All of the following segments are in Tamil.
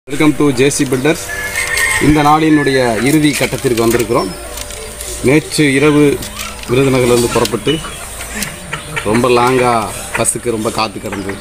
வெல்கம் டு ஜேசி பில்டர்ஸ் இந்த நாளினுடைய இறுதி கட்டத்திற்கு வந்திருக்கிறோம் நேற்று இரவு விருதுநகர்லேருந்து புறப்பட்டு ரொம்ப லாங்காக பஸ்ஸுக்கு ரொம்ப காத்து கிடந்து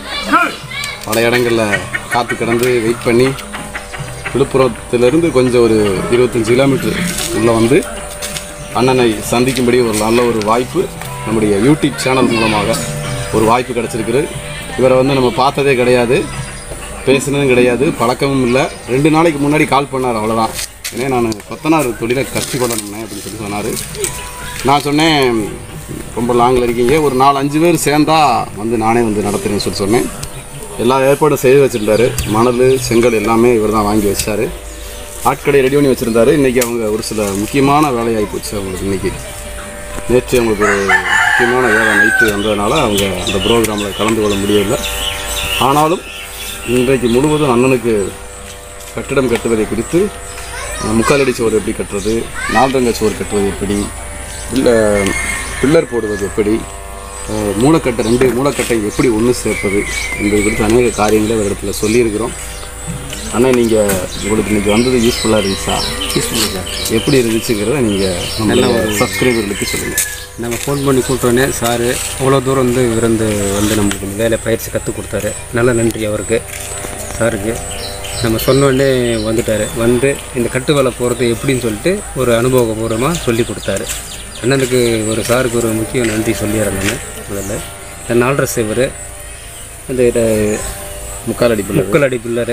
பல இடங்களில் காத்து கிடந்து வெயிட் பண்ணி விழுப்புரத்திலிருந்து கொஞ்சம் ஒரு இருபத்தஞ்சி கிலோமீட்டர் உள்ளே வந்து அண்ணனை சந்திக்கும்படி ஒரு நல்ல ஒரு வாய்ப்பு நம்முடைய யூடியூப் சேனல் மூலமாக ஒரு வாய்ப்பு கிடச்சிருக்குது இவரை வந்து நம்ம பார்த்ததே கிடையாது பேசுனதும் கிடையாது பழக்கமும் இல்லை ரெண்டு நாளைக்கு முன்னாடி கால் பண்ணார் அவ்வளோதான் ஏன்னா நான் கொத்தனார் தொழிலை கற்றுக்கொள்ளணும்னே அப்படின்னு சொல்லி சொன்னார் நான் சொன்னேன் ரொம்ப லாங்கில் இருக்கீங்க ஒரு நாலு அஞ்சு பேர் சேர்ந்தா வந்து நானே வந்து நடத்துறேன்னு சொல்லி சொன்னேன் எல்லா ஏற்பாடும் செய்து வச்சுருந்தாரு மணல் செங்கல் எல்லாமே இவர் தான் வாங்கி வச்சாரு ஆட்களை ரெடி பண்ணி வச்சுருந்தாரு இன்றைக்கி அவங்க ஒரு சில முக்கியமான வேலையாகி போச்சு அவங்களுக்கு இன்றைக்கி நேற்று அவங்களுக்கு ஒரு முக்கியமான வேலை நைட்டு வந்ததுனால அவங்க அந்த ப்ரோக்ராமில் கலந்து கொள்ள முடியவில்லை ஆனாலும் இன்றைக்கு முழுவதும் அண்ணனுக்கு கட்டிடம் கட்டுவதை குறித்து அஹ், முக்கால் அடி சுவர் எப்படி கட்டுறது நாலரங்க சுவர் கட்டுவது எப்படி இல்லை பில்லர் போடுவது எப்படி அஹ், மூலக்கட்டை ரெண்டு மூலக்கட்டை எப்படி ஒன்று சேர்ப்பது என்பது குறித்து அநேக காரியங்களை ஒரு இடத்துல சொல்லியிருக்கிறோம் அண்ணா நீங்கள் உங்களுக்கு இன்றைக்கி வந்தது யூஸ்ஃபுல்லாக இருந்துச்சா யூஸ்ஃபுல் சார் எப்படி இருந்துச்சுங்கிறத நீங்கள் நல்ல ஒரு சப்ஸ்கிரைபர்களுக்கு சொல்லுங்கள் நம்ம ஃபோன் பண்ணி கூப்பிட்டோன்னே சார் அவ்வளோ தூரம் வந்து விருந்து வந்து நம்மளுக்கு இந்த வேலை பயிற்சி கற்றுக் கொடுத்தாரு நல்ல நன்றி அவருக்கு சாருக்கு நம்ம சொன்னோடனே வந்துட்டார் வந்து இந்த கட்டு வேலை போகிறது எப்படின்னு சொல்லிட்டு ஒரு அனுபவபூர்வமாக சொல்லி கொடுத்தாரு அண்ணனுக்கு ஒரு சாருக்கு ஒரு முக்கிய நன்றி சொல்லிடுறேன் நான் முதல்ல இந்த நாலரை சேவர் அந்த இத முக்கால் அடி பிள்ளை முக்கல் அடி பில்லரு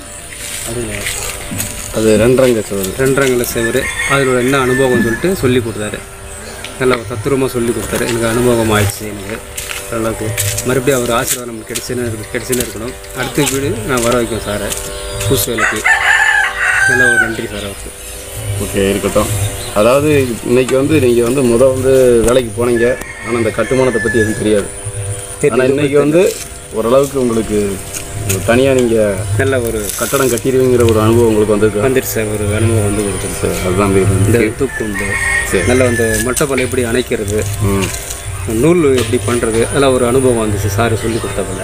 அது அது ரெண்டரங்க சுவர் ரெண்டரங்கல சேவர் அதில் என்ன அனுபவம் சொல்லிட்டு சொல்லி கொடுத்தாரு நல்லா தத்துரூபமாக சொல்லி கொடுத்தாரு எனக்கு அனுபவம் ஆயிடுச்சு எனக்கு ஓரளவுக்கு மறுபடியும் அவர் ஆசீர்வாதம் நமக்கு கிடைச்சுன்னு இருக்கு கிடைச்சுன்னு இருக்கணும் அடுத்த வீடு நான் வர வைக்கும் சாரை பூசு வேலைக்கு நல்ல ஒரு நன்றி சார் அவருக்கு ஓகே இருக்கட்டும் அதாவது இன்னைக்கு வந்து நீங்கள் வந்து முத வந்து வேலைக்கு போனீங்க ஆனால் அந்த கட்டுமானத்தை பற்றி எதுவும் தெரியாது ஆனால் இன்னைக்கு வந்து ஓரளவுக்கு உங்களுக்கு தனியாக நீங்கள் நல்ல ஒரு கட்டடம் கட்டிடுவீங்கிற ஒரு அனுபவம் உங்களுக்கு வந்திருக்கு வந்துருச்சு சார் ஒரு அனுபவம் வந்து கொடுக்குது சார் அதுதான் இது வந்து. இந்த தூக்குண்டு சரி. நல்ல அந்த மட்டப்பால் எப்படி அணைக்கிறது ம் நூல் எப்படி பண்ணுறது அதெல்லாம் ஒரு அனுபவம் வந்துச்சு சார் சொல்லி கொடுத்ததில்ல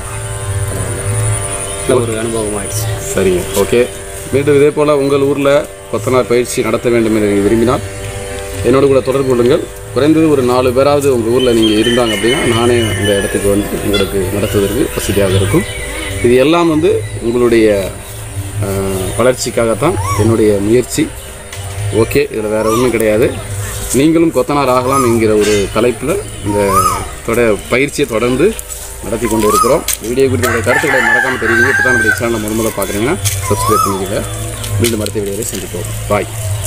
நல்ல ஒரு அனுபவம் ஆயிடுச்சு சரிங்க ஓகே மீண்டும் இதே போல் உங்கள் ஊரில் கொத்தனார் பயிற்சி நடத்த வேண்டும் என்று நீங்கள் விரும்பினால் என்னோட கூட தொடர்பு கொள்ளுங்கள் குறைந்தது ஒரு நாலு பேராவது உங்கள் ஊரில் நீங்கள் இருந்தாங்க அப்படின்னா நானே அந்த இடத்துக்கு வந்து உங்களுக்கு நடத்துவதற்கு வசதியாக இருக்கும் இது எல்லாம் வந்து உங்களுடைய அஹ், வளர்ச்சிக்காகத்தான் என்னுடைய முயற்சி ஓகே இதில் வேறு ஒன்றும் கிடையாது நீங்களும் கொத்தனார் ஆகலாம் என்கிற ஒரு தலைப்பில் இந்த தொட பயிற்சியை தொடர்ந்து நடத்தி கொண்டு இருக்கிறோம் வீடியோ குறித்த உங்களுடைய கருத்துக்களை மறக்காமல் தெரியுங்க இப்போ தான் நம்முடைய சேனலை முதல்ல பார்க்குறீங்கன்னா சப்ஸ்கிரைப் பண்ணிக்கங்க மீண்டும் அடுத்த வீடியோவை சந்திப்போம் பாய்